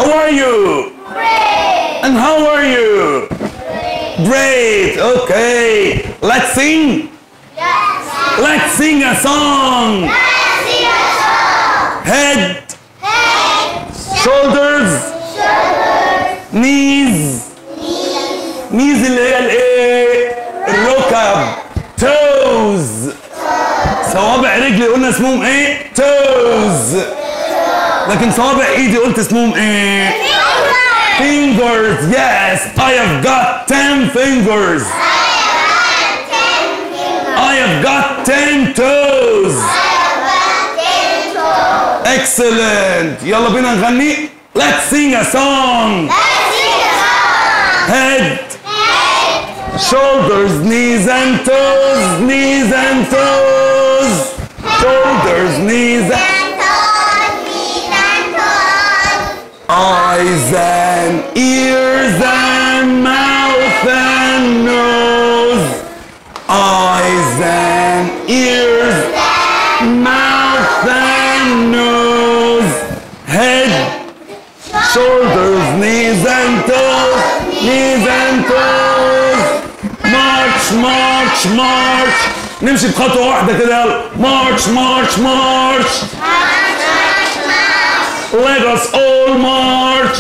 are you? Great. And how are you? Great. Okay. Let's sing. Yes. Let's sing a song. Let's sing a song. Head, Head. shoulders, Shoulders. knees. Knees. knees اللي هي الايه؟ الركب. toes. صوابع رجلي قلنا اسمهم ايه؟ toes. لكن صوابع ايدي قلت اسمهم ايه؟ fingers. Yes, I have got ten fingers. I have got ten toes. Excellent. يلا بينا نغني. Let's sing a song. Head, shoulders, knees and toes, knees and toes. Shoulders, knees and eyes and ears and mouth and nose. Eyes and ears, mouth and nose. Head, shoulders, knees and toes, knees and toes. March, march, march. نمشي بخطوة واحدة كده يلا. March, march, march. Let us all march.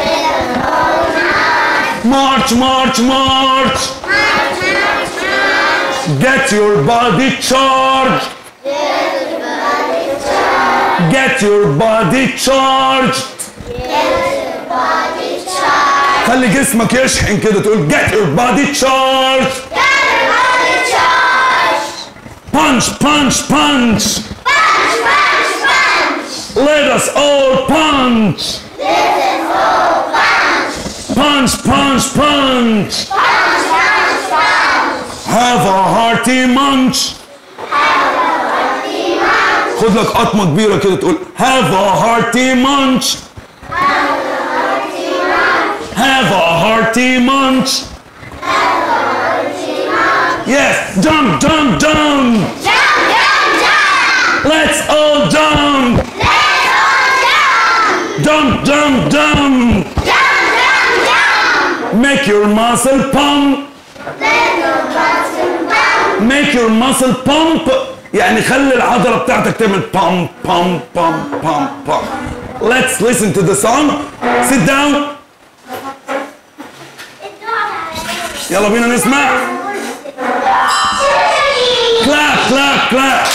March, march, march. Get your body charged. Get your body charged. خلي جسمك يشحن كده تقول get your body charged. Punch, punch, punch. Let us all punch. Punch, punch, punch. Have a hearty munch. خد لك قطمة كبيرة كده تقول have a hearty munch. Have a hearty munch. Yes, jump, jump, jump. Let's all jump. Jump, jump, jump. Make your muscle pump. Make your muscle pump. يعني خلي العضلة بتاعتك تعمل pump, pump, pump, pump, pump. Let's listen to the song. Sit down. يلا بينا نسمع. Clap, clap, clap.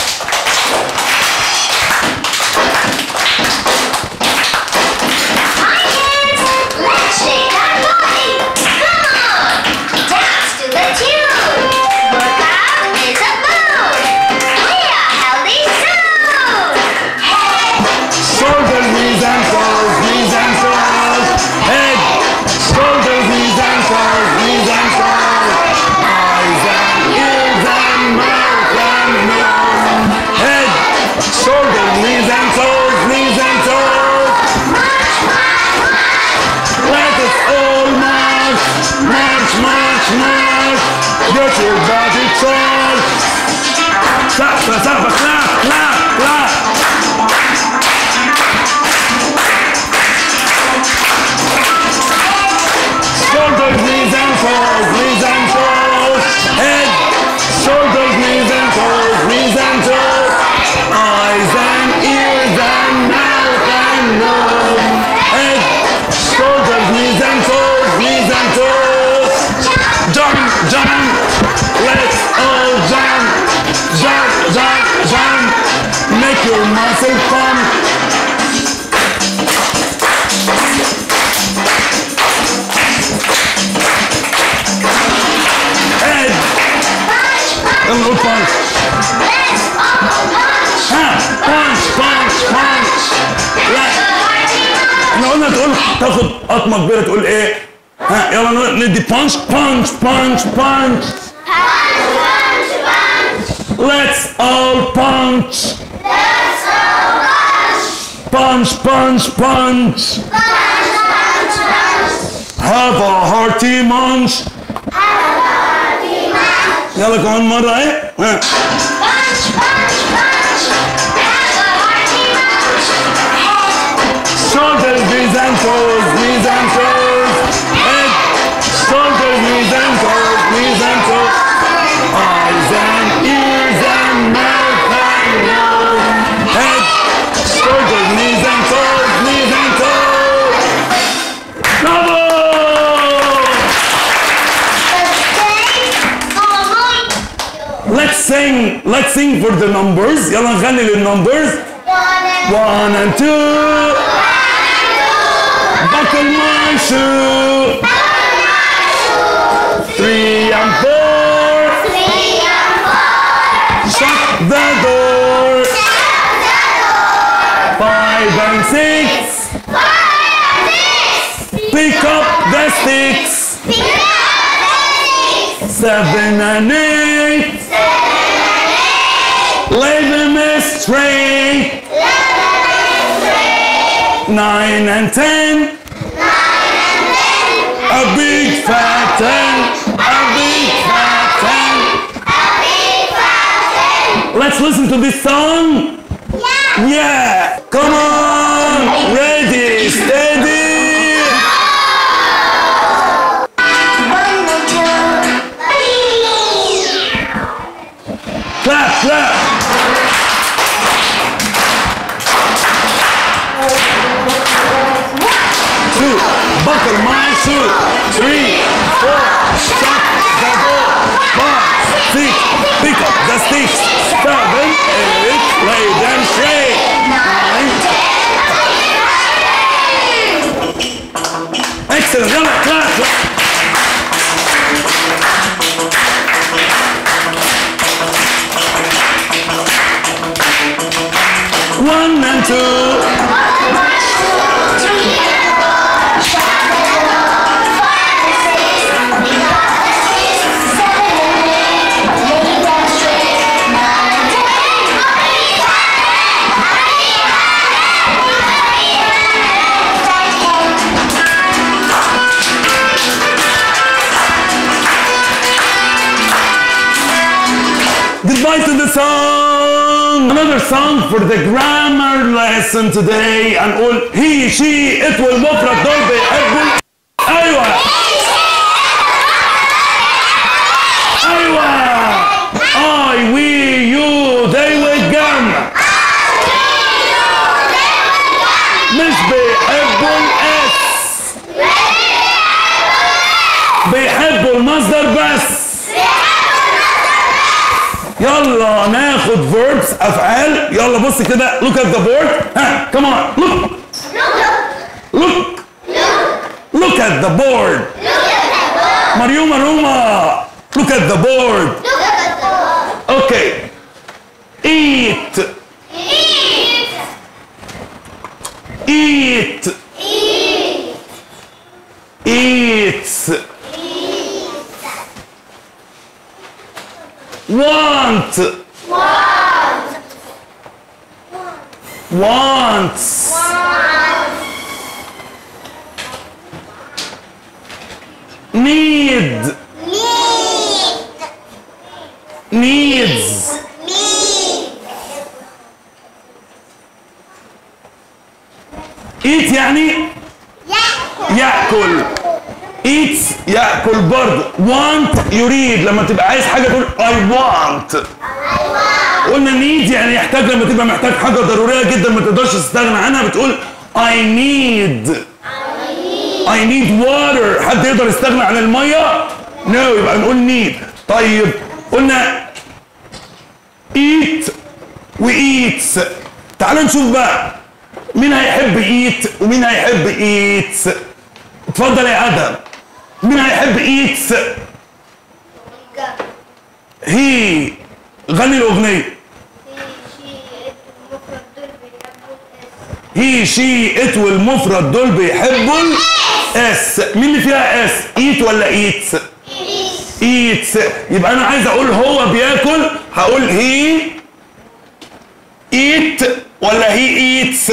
Let's shake our body. Come on, dance to the tune. Workout is a mood. We are healthy soon. Head, Shoulders, knees and toes, knees and toes. Head, shoulders, knees and toes, knees and toes. Eyes and ears and mouth and nose. Head, shoulders, knees and toes, knees and toes. march, march, march. Let us all march, march, march, march. Get your body charged. Clap, clap, clap, clap, clap, clap. Shoulders, knees and toes, knees and toes. Head, shoulders, knees and toes, knees and toes. Eyes and ears and mouth and nose. Head, shoulders, knees and toes, knees and toes. Jump, jump. Let's all jump. Jump, jump, jump. Make your muscle pump. Head. يلا نقول punch. Let's all punch. ها punch punch punch. لا احنا قلنا تقول تاخد قطمه كبيره تقول ايه؟ ها يلا نقول- ندي punch punch punch punch. Punch, punch, punch. Let's all punch. Let's all punch. Punch punch punch. Punch, punch, punch. Have a hearty munch. يلا كمان مرة ايه؟ ها Punch, punch, punch. Have a hearty munch. Head, shoulders, knees and toes, knees and toes. Head, shoulders, knees and toes, knees and toes. Eyes and ears and mouth and nose. Head, shoulders, knees and toes, knees and toes. Bravo! Let's sing, let's sing for the numbers. يلا نغني للنمبرز. One and two. Buckle my shoe. Three and four. Shut the door. Five and six. Pick up the sticks. Seven and eight. Lay them straight. Nine and ten. A big fat ten. A big fat ten. Let's listen to this song. Yeah. Come on. Ready. Steady. Clap, clap. Two. Buckle my shoe. Three, four. Shut the door. Five, six. Pick up the sticks. Seven, eight. Lay them straight. Nine. Excellent. يلا clap. clap. One and two. Goodbye to the song. Another song for the grammar lesson today. هنقول he, she, it والمفرد دول بيحبوا ايوه ايوه I, we, you, they والجمع مش بيحبوا الاس بيحبوا المصدر بس يلا ناخد verbs افعال يلا بص كده look at the board ها come on look look look at the board مريومة روما look at the board okay eat eat eats want wants need needs eat يعني ياكل eats ياكل برضه want يريد لما تبقى عايز حاجه تقول I want قلنا need يعني يحتاج لما تبقى محتاج حاجه ضروريه جدا ما تقدرش تستغنى عنها بتقول I need I need water حد يقدر يستغنى عن الميه no يبقى نقول need طيب قلنا eat و eats تعالوا نشوف بقى مين هيحب eat ومين هيحب eats اتفضل يا ادم مين هيحب eats هي غني الاغنيه هي شي ات والمفرد دول بيحبوا اس مين اللي فيها اس ايت ولا ايتس ايتس يبقى انا عايز اقول هو بياكل هقول هي ايت ولا هي ايتس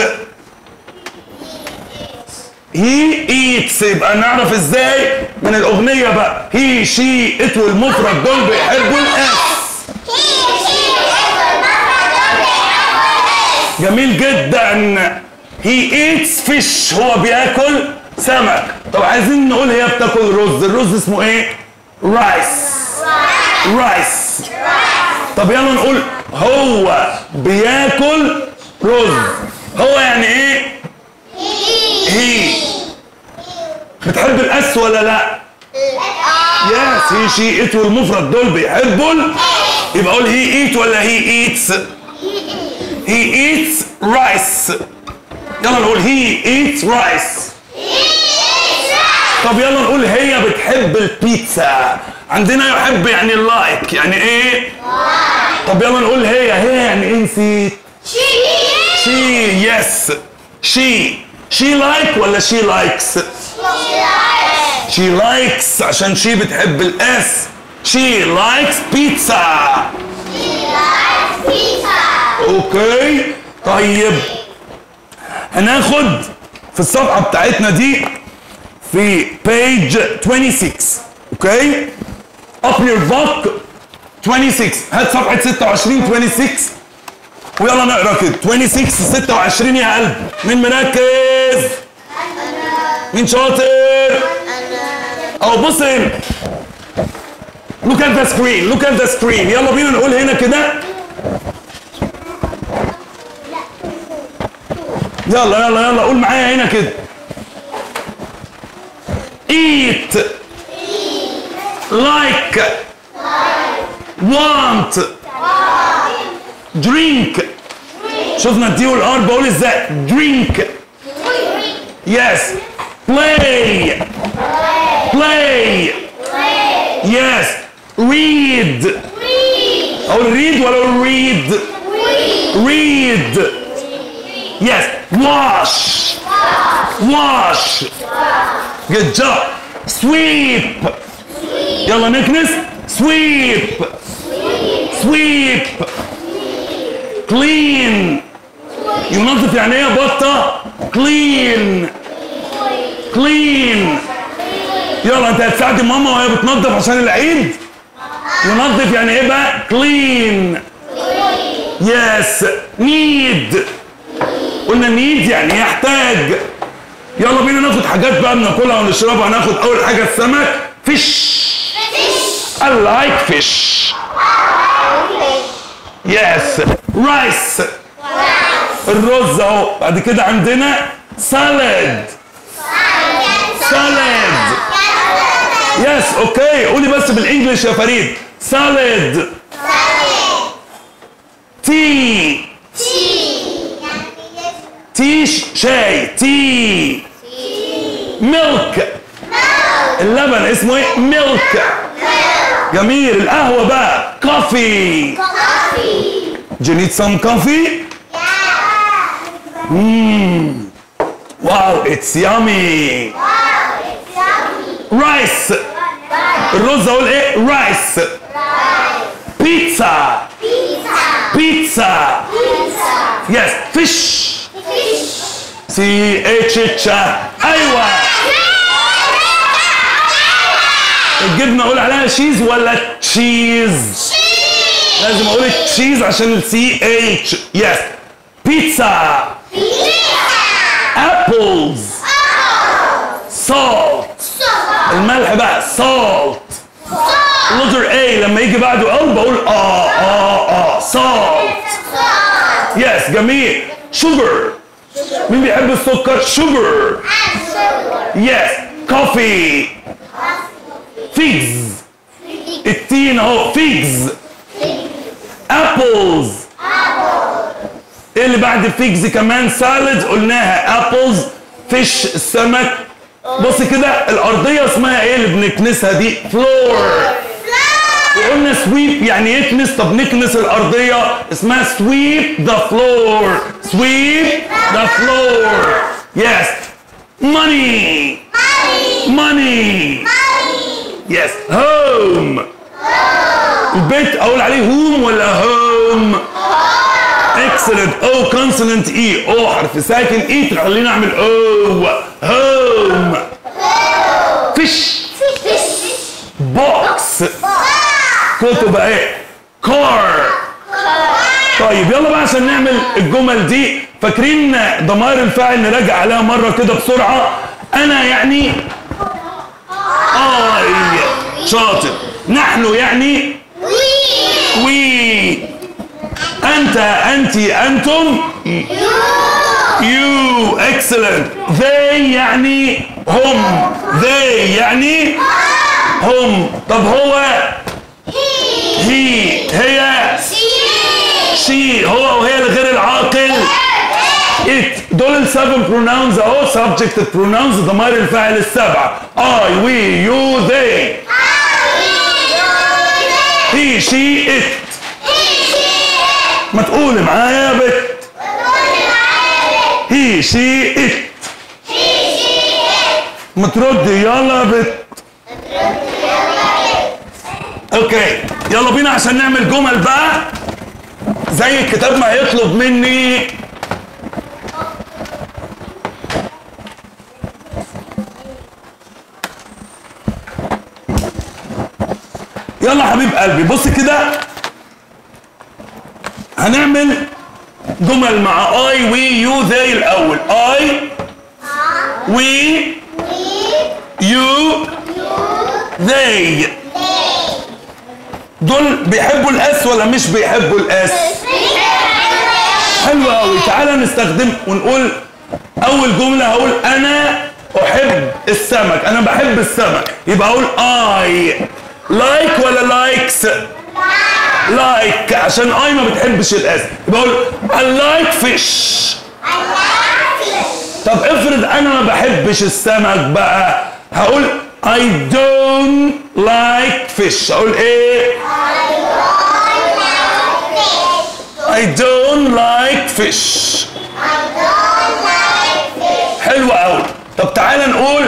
هي ايتس يبقى نعرف ازاي من الاغنيه بقى هي شي ات والمفرد دول بيحبوا الاس جميل جدا he eats fish هو بياكل سمك طب عايزين نقول هي بتاكل رز الرز اسمه ايه رايس رايس طب يلا نقول هو بياكل رز هو يعني ايه هي بتحب الاس ولا لا يس هي شي ات والمفرد دول بيحبوا ال- يبقى اقول هي ايت ولا هي ايتس هي ايتس رايس يلا نقول هي ايتس رايس طب يلا نقول هي بتحب البيتزا عندنا يحب يعني لايك يعني ايه طب يلا نقول هي هي يعني ايه نسيت شي يس شي شي لايك ولا شي لايكس شي لايكس عشان شي بتحب الاس شي لايكس بيتزا اوكي طيب هناخد في الصفحه بتاعتنا دي في page 26 اوكي up your book 26 هات صفحه 26 26 ويلا نقرا كده 26 26 يا قلب مين مركز مين شاطر او بص هنا look at the screen look at the screen يلا بينا نقول هنا كده يلا يلا يلا قول معايا هنا كده eat like want drink شفنا الدي والار بقول ازاي drink yes play play yes read اقول read ولا اقول read read yes wash wash good job sweep يلا نكنس sweep sweep clean ينظف يعني ايه يا بطة clean clean يلا انت هتساعدي ماما وهي بتنظف عشان العيد ينظف يعني ايه بقى clean yes need قلنا need يعني يحتاج يلا بينا ناخد حاجات بقى بناكلها ونشربها ناخد اول حاجه السمك فيش I like fish yes rice الرز اهو بعد كده عندنا salad salad يس اوكي قولي بس بالانجلش يا فريد salad تي تي شاي تي ميلك اللبن اسمه ايه ميلك جميل القهوه بقى كوفي Do you need some coffee? Wow, it's yummy. Rice. الرز اقول ايه؟ رايس. بيتزا. بيتزا. يس فيش. سي اتش اتش ايوه الجبنه اقول عليها شيز ولا تشيز؟ لازم اقول تشيز عشان السي اتش يس بيتزا ابلز سولت الملح بقى سولت لتر اي لما يجي بعده او بقول اه اه اه سولت يس جميل شوجر مين بيحب السكر شوجر يس كوفي فيجز التين اهو فيجز ابلز ايه اللي بعد فيجز كمان سالد قلناها ابلز فيش السمك بص كده الارضيه اسمها ايه اللي بنكنسها دي فلور وقلنا سويب يعني يكنس طب نكنس الارضيه اسمها سويب ذا فلور سويب ذا فلور يس ماني ماني يس هوم البيت اقول عليه هوم ولا هوم اكسلنت او كونسوننت اي او حرف ساكن اي تخليني اعمل او هوم فيش بوكس كتب ايه كار طب طيب يلا بقى عشان نعمل الجمل دي فاكرين ضمائر الفاعل نراجع عليها مره كده بسرعه انا يعني اي شاطر نحن يعني We. وي انت انت انتم يو اكسلنت they يعني هم they يعني هم طب هو He. هي هي She. شي هو وهي الغير العاقل it دول السبن pronouns اهو subjective pronouns ضمائر الفاعل السبعه I we you they he she it ما تقولي معايا يا بت he she it ما تردي يلا يا بت اوكي يلا بينا عشان نعمل جمل بقى زي الكتاب ما هيطلب مني يلا يا حبيب قلبي بص كده هنعمل جمل مع اي وي يو ذي الاول اي وي يو ذي دول بيحبوا الاس ولا مش بيحبوا الاس حلو قوي تعالى نستخدم ونقول اول جمله هقول انا احب السمك انا بحب السمك يبقى اقول اي لايك ولا لايكس لايك عشان اي ما بتحبش الاس يبقى اقول I like fish طب افرض انا ما بحبش السمك بقى هقول I don't like fish اقول ايه I don't like fish حلو قوي طب تعالى نقول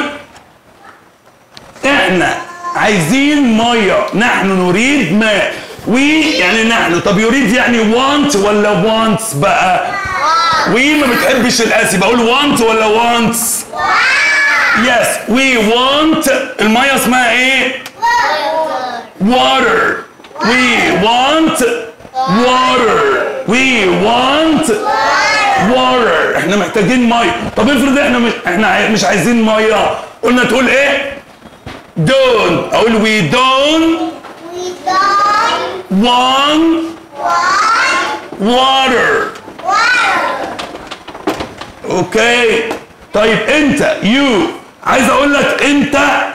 احنا عايزين ميه نحن نريد ماء وي يعني نحن طب يريد يعني want ولا wants بقى وي ما بتحبش الاسي بقول want ولا wants yes we want الميه اسمها ايه water we want water we want water احنا محتاجين ميه طب افرض احنا مش احنا عاي- مش عايزين ميه قلنا تقول ايه don't اقول we don't want water اوكي طيب انت يو عايز اقول لك انت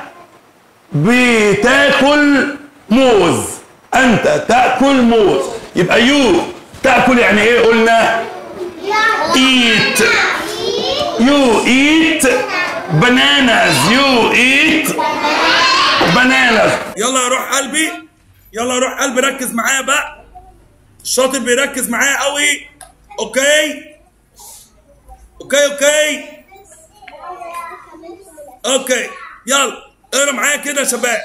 بتاكل موز انت تاكل موز يبقى يو تاكل يعني ايه قلنا eat you eat bananas you eat bananas يلا يا روح قلبي يلا يا روح قلبي ركز معايا بقى الشاطر بيركز معايا قوي اوكي اوكي اوكي اوكي يلا اقرا معايا كده يا شباب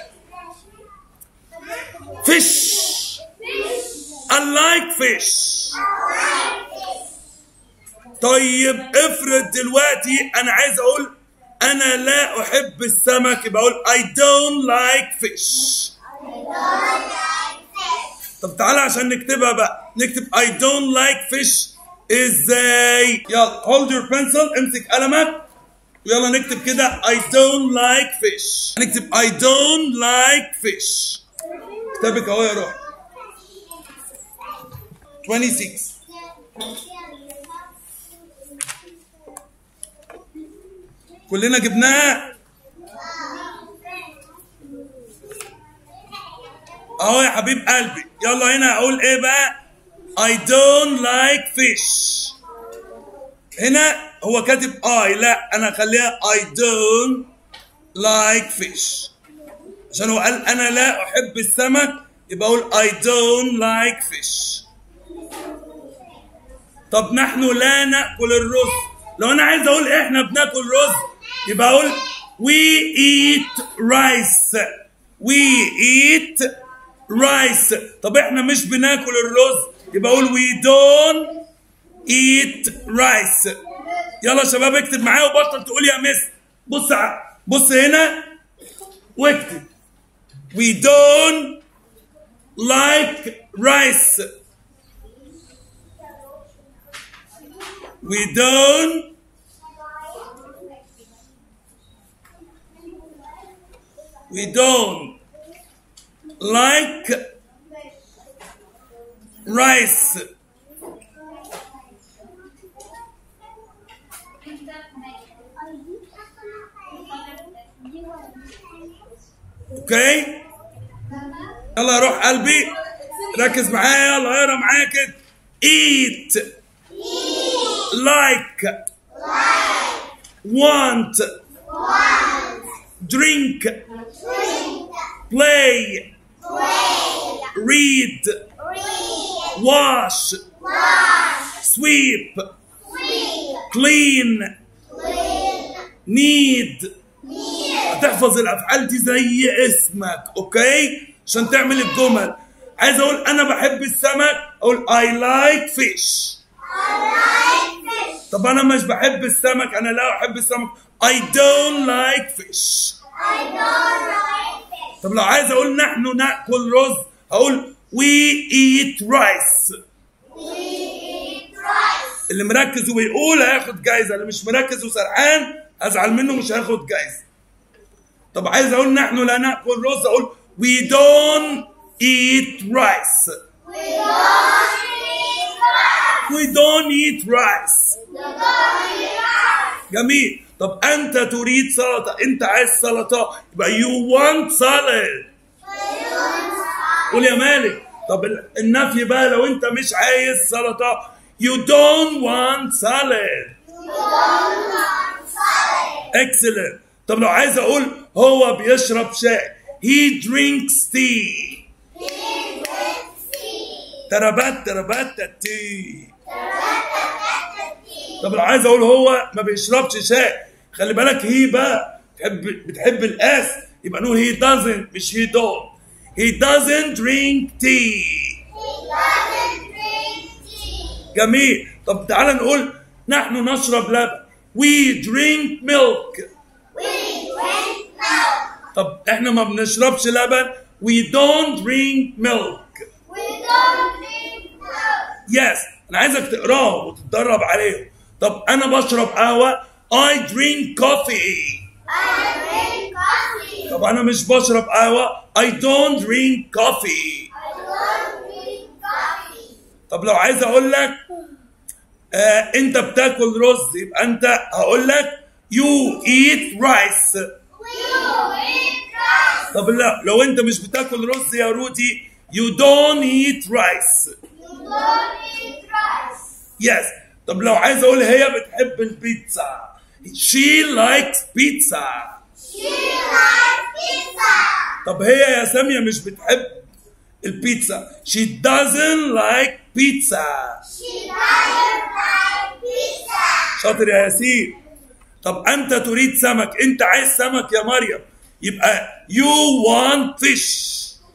فيش I like fish طيب افرض دلوقتي انا عايز اقول انا لا احب السمك يبقى اقول I don't like fish طب تعالى عشان نكتبها بقى نكتب I don't like fish ازاي يلا hold your pencil امسك قلمك ويلا نكتب كده I don't like fish نكتب I don't like fish كتابك اهو يا روح 26 كلنا جبناها اهو يا حبيب قلبي يلا هنا اقول ايه بقى I don't like fish هنا هو كاتب I لا انا اخليها I don't like fish عشان هو قال انا لا احب السمك يبقى اقول I don't like fish طب نحن لا ناكل الرز لو انا عايز اقول احنا بناكل رز يبقى اقول we eat rice we eat rice طب احنا مش بناكل الرز يبقى اقول we don't eat rice يلا يا شباب اكتب معايا وبطل تقول يا مس بص ع- بص هنا واكتب we don't like rice we don't we don't like rice اوكي يلا يا روح قلبي ركز معايا يلا اقرا معايا كده eat like want drink play read wash sweep clean need هتحفظ الافعال دي زي اسمك اوكي عشان تعمل الجمل عايز اقول انا بحب السمك اقول I like fish طب انا مش بحب السمك انا لا احب السمك I don't like fish طب لو عايز اقول نحن ناكل رز اقول we eat rice اللي مركز وبيقول هياخد جايزه اللي مش مركز وسرحان ازعل منه مش هياخد جايزه طب عايز اقول نحن لا ناكل رز اقول we don't eat rice we don't eat rice جميل طب انت تريد سلطه انت عايز سلطه يبقى you want salad قول يا مالك طب ال- النفي بقى لو انت مش عايز سلطه you don't want salad excellent طب لو عايز اقول هو بيشرب شاي he drinks tea تربت تربت تي طب لو عايز اقول هو ما بيشربش شاي خلي بالك هي بقى بتحب بتحب الاس يبقى نقول he doesn't مش he don't he doesn't drink tea جميل طب تعالى نقول نحن نشرب لبن we drink milk طب احنا ما بنشربش لبن we don't drink milk yes انا عايزك تقراهم وتتدرب عليهم طب انا بشرب قهوه I drink coffee طب انا مش بشرب قهوه I don't drink coffee طب لو عايز اقول لك آه انت بتاكل رز يبقى انت هقول لك you eat rice طب لا لو انت مش بتاكل رز يا رودي you don't eat rice yes طب لو عايز اقول هي بتحب البيتزا she likes pizza طب هي يا سامية مش بتحب البيتزا she doesn't like pizza شاطر يا ياسين طب انت تريد سمك انت عايز سمك يا مريم يبقى you want fish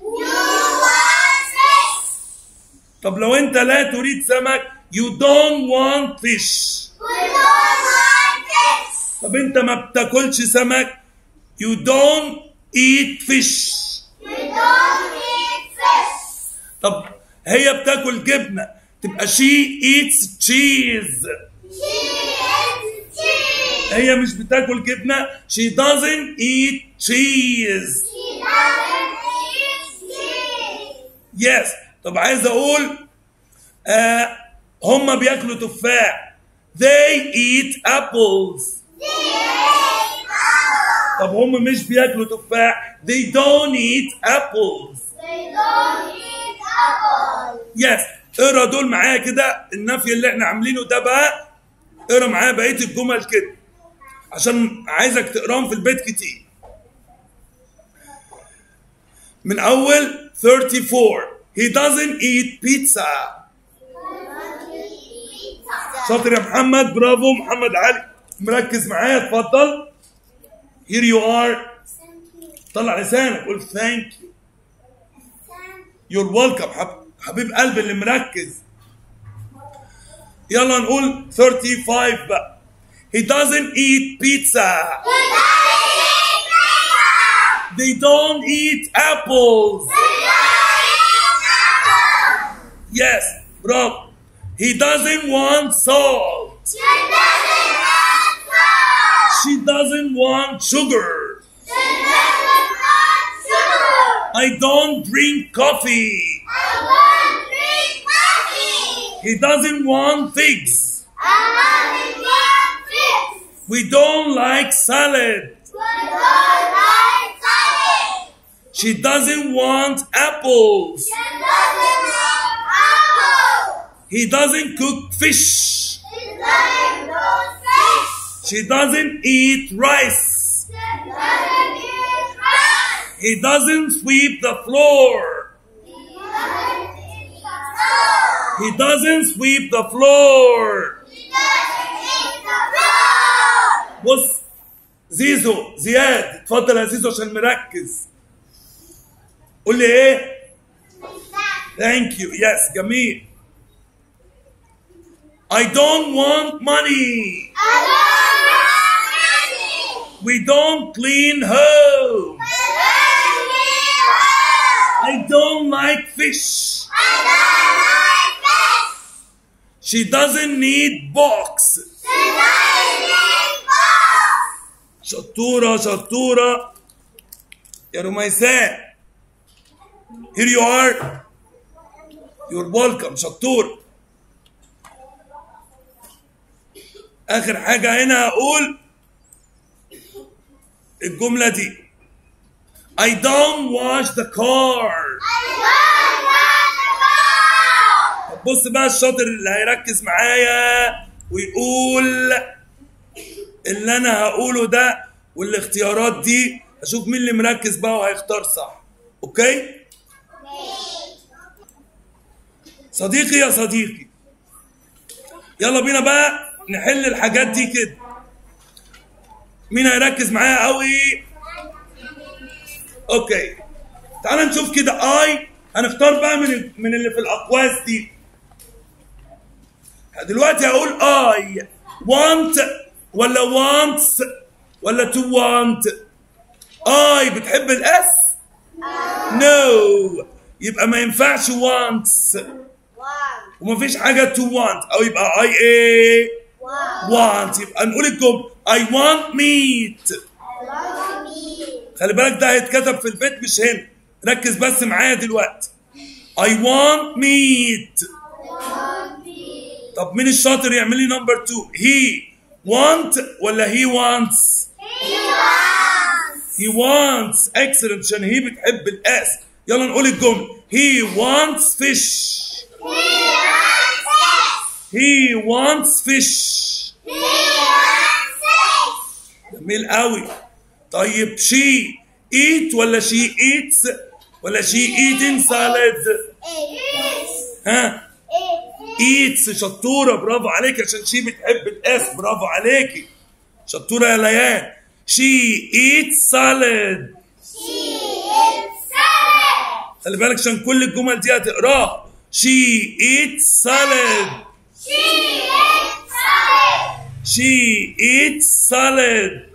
طب لو انت لا تريد سمك you don't want fish طب انت ما بتاكلش سمك you don't eat fish طب هي بتاكل جبنه تبقى she eats cheese هي مش بتاكل جبنه she doesn't eat cheese yes طب عايز اقول آه هم بياكلوا تفاح they eat apples طب هم مش بياكلوا تفاح they don't eat apples yes اقرا دول معايا كده النفي اللي احنا عاملينه ده بقى اقرا معايا بقيه الجمل كده عشان عايزك تقراهم في البيت كتير من اول 34 he doesn't eat pizza شاطر يا محمد برافو محمد علي مركز معايا اتفضل here you are طلع لسانك قول thank you you're welcome حب... حبيب قلبي اللي مركز يلا نقول 35 بقى he doesn't eat pizza they don't eat apples yes برافو he doesn't want salt She doesn't want sugar. I don't drink coffee. He doesn't want figs. We don't like salad. She doesn't want apples. He doesn't cook fish. She doesn't eat rice. He doesn't sweep the floor. He doesn't sweep the floor. بص زيزو زياد اتفضل يا زيزو عشان مركز قول لي ايه ثانك يو يس جميل I don't want money. We don't clean home. I don't like fish. She doesn't need box. شطورة شطورة يا رميساء Here you are You're welcome شطورة آخر حاجة هنا هقول الجملة دي I don't wash the car طب بص بقى الشاطر اللي هيركز معايا ويقول اللي انا هقوله ده والاختيارات دي اشوف مين اللي مركز بقى وهيختار صح اوكي صديقي يا صديقي يلا بينا بقى نحل الحاجات دي كده مين هيركز معايا قوي اوكي تعال نشوف كده اي هنختار بقى من من اللي في الاقواس دي دلوقتي هقول اي want ولا wants ولا to want اي بتحب الاس نو يبقى ما ينفعش wants ومفيش حاجه to want او يبقى اي ايه want يبقى نقول الجمله I want meat خلي بالك ده هيتكتب في البيت مش هنا ركز بس معايا دلوقتي I want meat طب مين الشاطر يعمل لي نمبر 2 he want ولا he wants he wants excellent عشان هي بتحب الاس يلا نقول الجمله he wants fish he wants fish جميل قوي طيب she eat ولا she eats ولا she eating salad ها eats شطوره برافو عليك عشان شي بتحب الاس برافو عليكي شطوره يا ليان she eats salad خلي بالك عشان كل الجمل دي هتقراها she eats salad she eats salad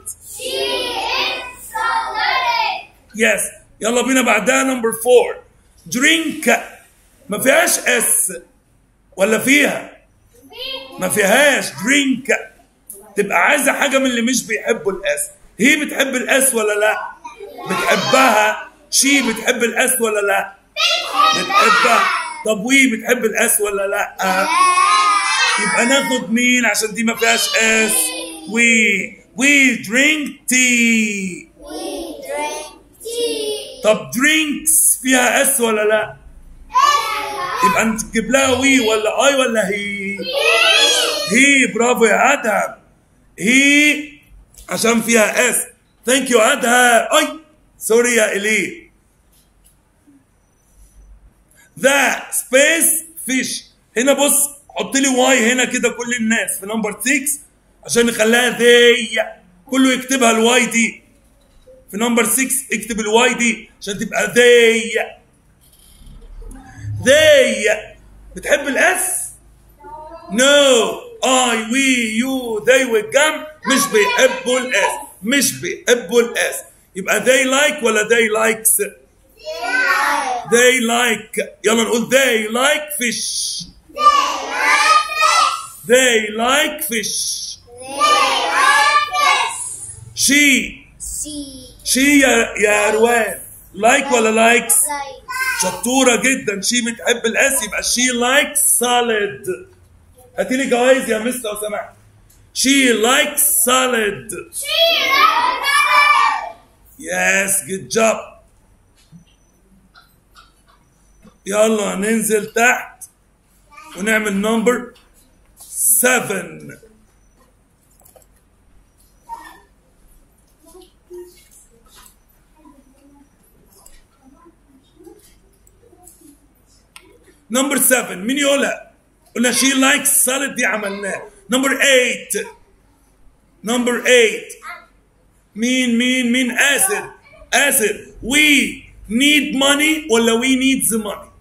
yes يلا بينا بعدها نمبر 4 drink ما فيهاش اس ولا فيها ما فيهاش درينك تبقى عايزه حاجه من اللي مش بيحبوا الاس هي بتحب الاس ولا لا بتحبها شي بتحب الاس ولا لا بتحبها طب وي بتحب الاس ولا لا يبقى ناخد مين عشان دي ما فيهاش اس وي وي درينك تي طب درينكس فيها اس ولا لا يبقى نجيب لها وي ولا اي ولا هي هي برافو يا ادهم هي عشان فيها اس ثانك يو ادهم اي سوري يا الي ذا سبيس فيش هنا بص حط لي واي هنا كده كل الناس في نمبر 6 عشان نخليها ذي كله يكتبها الواي دي في نمبر 6 اكتب الواي دي عشان تبقى ذي they بتحب الاس نو اي وي يو they والجم مش بيحبوا الاس مش بيحبوا الاس يبقى they like ولا they likes they like يلا نقول they like fish they like fish she she يا يا روان like ولا likes شطورة جدا شي بتحب الاس يبقى she likes salad هاتي لي جوائز يا مس لو سمحت she likes salad yes good job يلا ننزل تحت ونعمل نمبر 7 نمبر 7 مين يقولها؟ قلنا شي لايكس سالد دي عملناه نمبر 8 نمبر 8 مين مين مين آسر آسر we need money ولا we need the money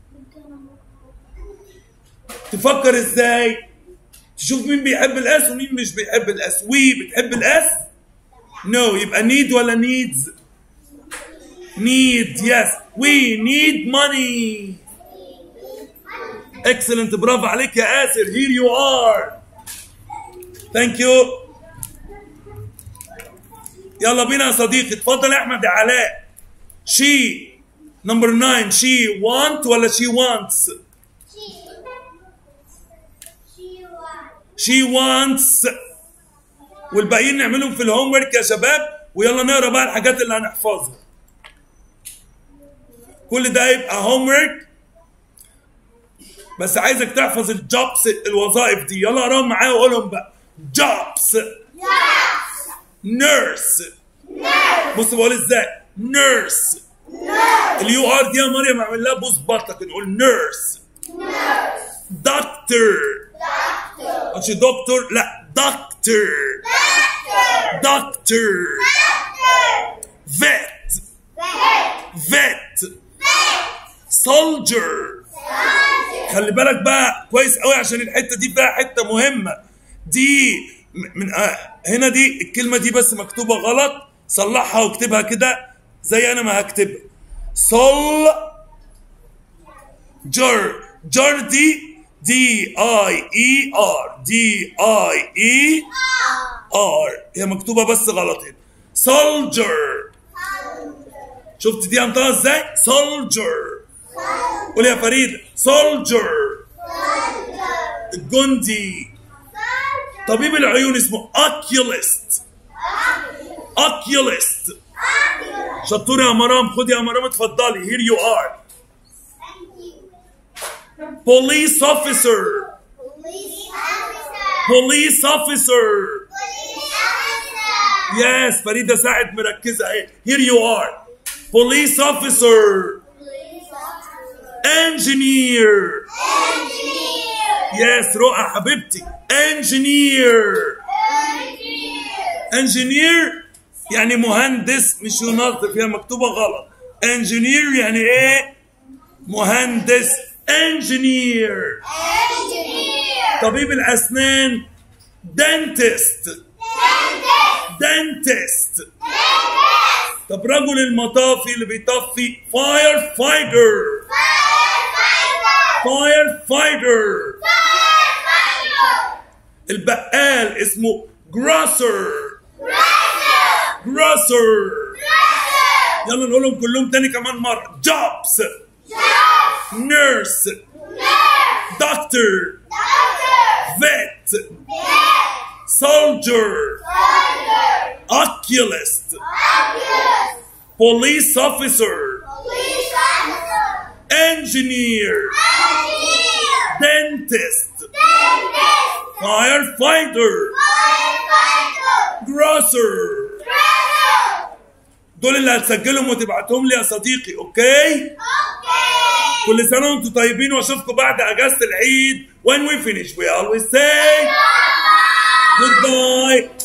تفكر ازاي تشوف مين بيحب الاس ومين مش بيحب الاس وي بتحب الاس نو no. يبقى need ولا needs need yes we need money excellent برافو عليك يا آسر here you are thank you يلا بينا يا صديقي اتفضل يا احمد يا علاء she number 9 she want ولا she wants she wants والباقيين نعملهم في الهوم ورك يا شباب ويلا نقرا بقى الحاجات اللي هنحفظها كل ده يبقى هوم ورك بس عايزك تحفظ الجوبس الوظائف دي يلا اقراهم معايا وقولهم بقى جوبس نيرس بص بقول ازاي نيرس اليو ار دي يا مريم اعمل لها بوز بطلك نقول نيرس دكتور مش دكتور لا دكتور دكتور فيت فيت سولجر خلي بالك بقى كويس قوي عشان الحته دي فيها حته مهمه دي من آه هنا دي الكلمه دي بس مكتوبه غلط صلحها واكتبها كده زي انا ما هكتبها صل جر جر دي دي اي اي ار دي اي اي ار هي مكتوبه بس غلط هنا سولجر شفت دي انطقها ازاي سولجر قول يا فريد سولجر الجندي طبيب العيون اسمه اوكيوليست اوكيوليست شطور يا مرام خد يا مرام اتفضلي هير يو ار police officer police officer yes فريدة ساعد مركزة اهي here you are police officer engineer yes رؤى حبيبتي engineer engineer يعني مهندس مش ينظف هي مكتوبة غلط engineer يعني ايه مهندس engineer طبيب الأسنان dentist dentist طب رجل المطافي اللي بيطفي fire fighter fire fighter البقال اسمه grocer grocer يلا نقولهم كلهم تاني كمان مرة jobs nurse doctor vet soldier oculist police officer engineer dentist firefighter grocer دول اللي هتسجلهم وتبعتهم لي يا صديقي اوكي كل سنه وانتم طيبين واشوفكم بعد اجازه العيد when we finish we always say goodbye